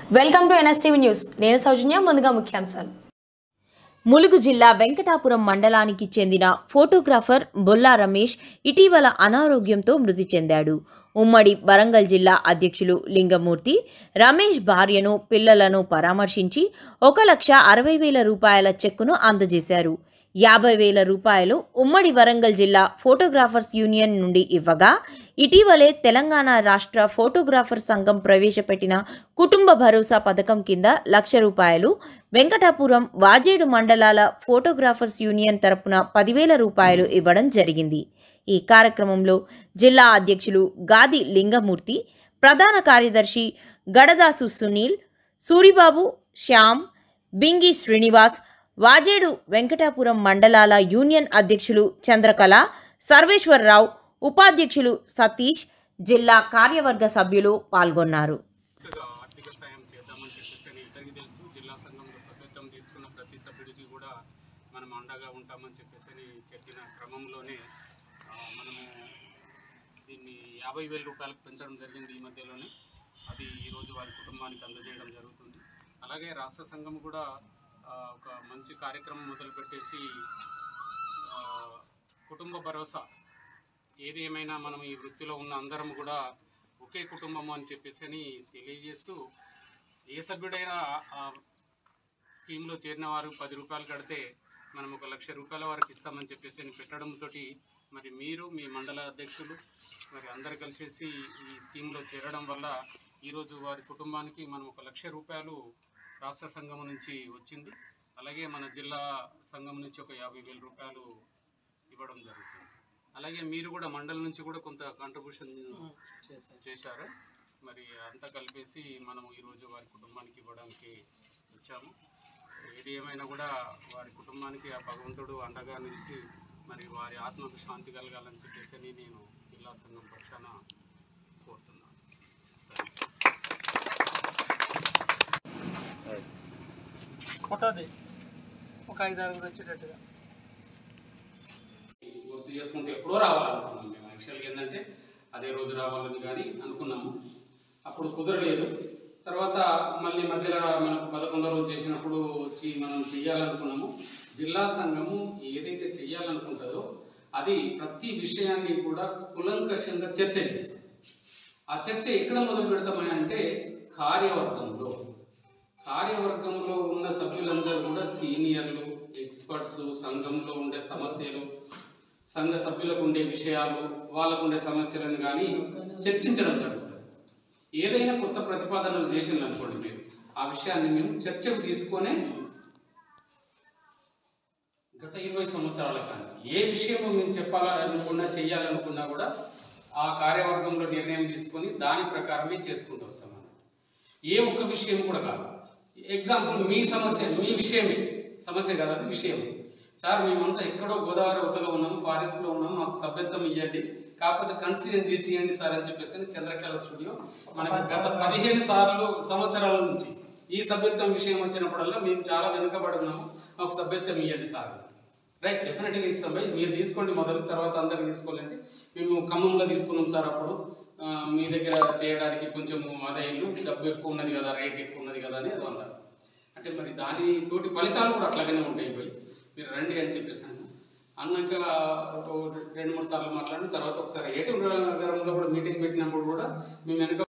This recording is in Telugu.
వెల్కమ్ టు ఎన్ఎస్టీవీ న్యూస్ నేను సౌజన్య ముందుగా ముఖ్యాంశాలు ములుగు జిల్లా వెంకటాపురం మండలానికి చెందిన ఫోటోగ్రాఫర్ బొల్లా రమేష్ ఇటీవల అనారోగ్యంతో మృతి చెందాడు ఉమ్మడి వరంగల్ జిల్లా అధ్యక్షులు లింగమూర్తి రమేష్ భార్యను పిల్లలను పరామర్శించి ఒక లక్ష అరవై వేల రూపాయల చెక్కును అందజేశారు యాభై వేల రూపాయలు ఉమ్మడి వరంగల్ జిల్లా ఫోటోగ్రాఫర్స్ యూనియన్ నుండి ఇవ్వగా ఇటీవలే తెలంగాణ రాష్ట్ర ఫోటోగ్రాఫర్ సంఘం ప్రవేశపెట్టిన కుటుంబ భరోసా పథకం కింద లక్ష రూపాయలు వెంకటాపురం వాజేడు మండలాల ఫోటోగ్రాఫర్స్ యూనియన్ తరపున పదివేల రూపాయలు ఇవ్వడం జరిగింది ఈ కార్యక్రమంలో జిల్లా అధ్యక్షులు గాది లింగమూర్తి ప్రధాన కార్యదర్శి గడదాసు సునీల్ సూరిబాబు శ్యామ్ బింగి శ్రీనివాస్ వాజేడు వెంకటాపురం మండలాల యూనియన్ అధ్యక్షులు చంద్రకళ సర్వేశ్వరరావు ఉపాధ్యక్షులు సతీష్ జిల్లా కార్యవర్గ సభ్యులు పాల్గొన్నారు పూర్తిగా ఆర్థిక సాయం చేద్దామని చెప్పేసి అని ఇద్దరికి తెలుసు జిల్లా సంఘంలో సభ్యత్వం తీసుకున్న ప్రతి సభ్యుడికి కూడా మనం అండగా ఉంటామని చెప్పేసి అని చెప్పిన క్రమంలోనే ఆ, మనము దీన్ని యాభై వేల రూపాయలకు పెంచడం జరిగింది ఈ మధ్యలోనే అది ఈరోజు వారి కుటుంబానికి అందజేయడం జరుగుతుంది అలాగే రాష్ట్ర సంఘం కూడా ఆ, ఒక మంచి కార్యక్రమం మొదలుపెట్టేసి ఆ, కుటుంబ భరోసా ఏది ఏమైనా మనం ఈ వృత్తిలో ఉన్న అందరం కూడా ఒకే కుటుంబము అని చెప్పేసి అని తెలియజేస్తూ ఏ సభ్యుడైనా ఆ స్కీమ్లో చేరిన వారు పది రూపాయలు కడితే మనం ఒక లక్ష రూపాయల వరకు ఇస్తామని చెప్పేసి అని పెట్టడంతో మరి మీరు మీ మండల అధ్యక్షులు మరి అందరు కలిసేసి ఈ స్కీమ్లో చేరడం వల్ల ఈరోజు వారి కుటుంబానికి మనం ఒక లక్ష రూపాయలు రాష్ట్ర సంఘం నుంచి వచ్చింది అలాగే మన జిల్లా సంఘం నుంచి ఒక యాభై వేల రూపాయలు ఇవ్వడం జరుగుతుంది అలాగే మీరు కూడా మండలం నుంచి కూడా కొంత కాంట్రిబ్యూషన్ చేశారు మరి అంతా కలిపేసి మనం ఈరోజు వారి కుటుంబానికి ఇవ్వడానికి వచ్చాము ఏది ఏమైనా కూడా వారి కుటుంబానికి ఆ భగవంతుడు అండగా నిలిచి మరి వారి ఆత్మకు శాంతి కలగాలని చెప్పేసి అని నేను జిల్లా సంఘం పక్షాన కోరుతున్నాను ఫోటోది ఒక ఐదు ఆరుగురు వచ్చేటట్టుగా గుర్తు చేసుకుంటే ఎప్పుడో రావాలనుకున్నాం మేము యాక్చువల్గా ఏంటంటే అదే రోజు రావాలని కానీ అనుకున్నాము అప్పుడు కుదరలేదు తర్వాత మళ్ళీ మధ్యలో మనకు పదకొండో రోజు చేసినప్పుడు వచ్చి మనం చెయ్యాలనుకున్నాము జిల్లా సంఘము ఏదైతే చెయ్యాలనుకుంటుందో అది ప్రతి విషయాన్ని కూడా కులంకషంగా చర్చ చేస్తుంది ఆ చర్చ ఎక్కడ మొదలు పెడతామని అంటే కార్యవర్గంలో కార్యవర్గంలో ఉన్న సభ్యులందరూ కూడా సీనియర్లు ఎక్స్పర్ట్స్ సంఘంలో ఉండే సమస్యలు సంఘ సభ్యులకు ఉండే విషయాలు వాళ్ళకు ఉండే సమస్యలను కానీ చర్చించడం జరుగుతుంది ఏదైనా కొత్త ప్రతిపాదనలు చేసింది అనుకోండి మీరు ఆ విషయాన్ని మేము చర్చకు తీసుకొని గత ఇరవై సంవత్సరాల కాంచి ఏ విషయం మేము చెప్పాలనుకున్నా చేయాలనుకున్నా కూడా ఆ కార్యవర్గంలో నిర్ణయం తీసుకొని దాని ప్రకారమే చేసుకుంటూ వస్తాం మనం ఏ ఒక్క విషయం కూడా కాదు ఎగ్జాంపుల్ మీ సమస్య మీ విషయమే సమస్య కాదు అది విషయం సార్ మేమంతా ఎక్కడో గోదావరి అవతలో ఉన్నాము ఫారెస్ట్లో ఉన్నాము మాకు సభ్యత్వం ఇవ్వండి కాకపోతే కన్సిడర్ చేసి ఇవ్వండి సార్ అని చెప్పేసి అని చంద్రకళ స్టూడియో మనకి గత పదిహేను సార్లు సంవత్సరాల నుంచి ఈ సభ్యత్వం విషయం వచ్చినప్పుడల్లా మేము చాలా వెనుకబడి ఉన్నాము మాకు సభ్యత్వం ఇవ్వండి సార్ రైట్ డెఫినెట్గా ఇస్తాం భయ్ మీరు తీసుకోండి మొదలు తర్వాత అందరికి తీసుకోలేదు మేము ఖమ్మంలో తీసుకున్నాం సార్ అప్పుడు ఆ, మీ దగ్గర చేయడానికి కొంచెం ఆదాయాలు డబ్బు ఎక్కువ ఉన్నది కదా రేట్ ఎక్కువ ఉన్నది కదా అని అది అన్నారు అంటే మరి దాని తోటి ఫలితాలు కూడా అట్లాగనే ఉంటాయి పోయి మీరు రండి అని చెప్పేసాను అన్నాక ఒక రెండు మూడు సార్లు మాట్లాడిన తర్వాత ఒకసారి ఏటీఎం నగరంలో కూడా మీటింగ్ పెట్టినప్పుడు కూడా మేము వెనక